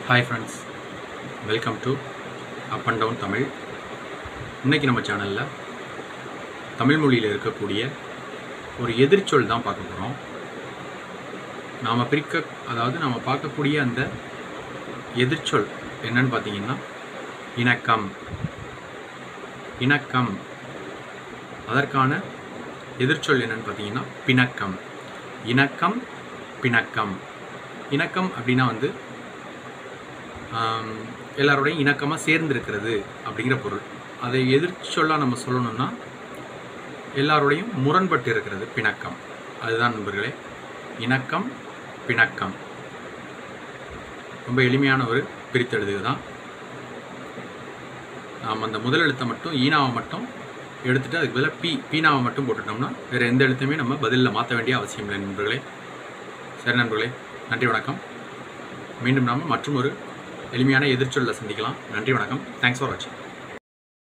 hi friends welcome to Up and Down Tamil இன்னைக்கு நம்ம சேனலில் தமிழ் மொழியில் இருக்கக்கூடிய ஒரு எதிர்ச்சொல் தான் பார்க்க போகிறோம் நாம் பிரிக்க அதாவது நாம் பார்க்கக்கூடிய அந்த எதிர்ச்சொல் என்னன்னு பார்த்தீங்கன்னா இணக்கம் இணக்கம் அதற்கான எதிர்ச்சொல் என்னன்னு பார்த்தீங்கன்னா பிணக்கம் இணக்கம் பிணக்கம் இணக்கம் அப்படின்னா வந்து ஆம், எல்லாரோடையும் இணக்கமாக சேர்ந்திருக்கிறது அப்படிங்கிற பொருள் அதை எதிர்ச்சொல்லாக நம்ம சொல்லணும்னா எல்லாரோடையும் முரண்பட்டு இருக்கிறது பிணக்கம் அதுதான் நண்பர்களே இணக்கம் பிணக்கம் ரொம்ப எளிமையான ஒரு பிரித்தெழுதுக தான் நாம் அந்த முதல் எழுத்தை மட்டும் ஈனாவை மட்டும் எடுத்துட்டு அதுக்கு பதிலாக பி பீனாவை மட்டும் போட்டுட்டோம்னா வேறு எந்த எழுத்தையுமே நம்ம பதிலில் மாற்ற வேண்டிய அவசியம் இல்லை நண்பர்களே சரி நண்பர்களே நன்றி வணக்கம் மீண்டும் நாம் மற்றும் ஒரு எளிமையான எதிர்ச்சொல்ல சந்திக்கலாம் நன்றி வணக்கம் தேங்க்ஸ் ஃபார் வாட்சிங்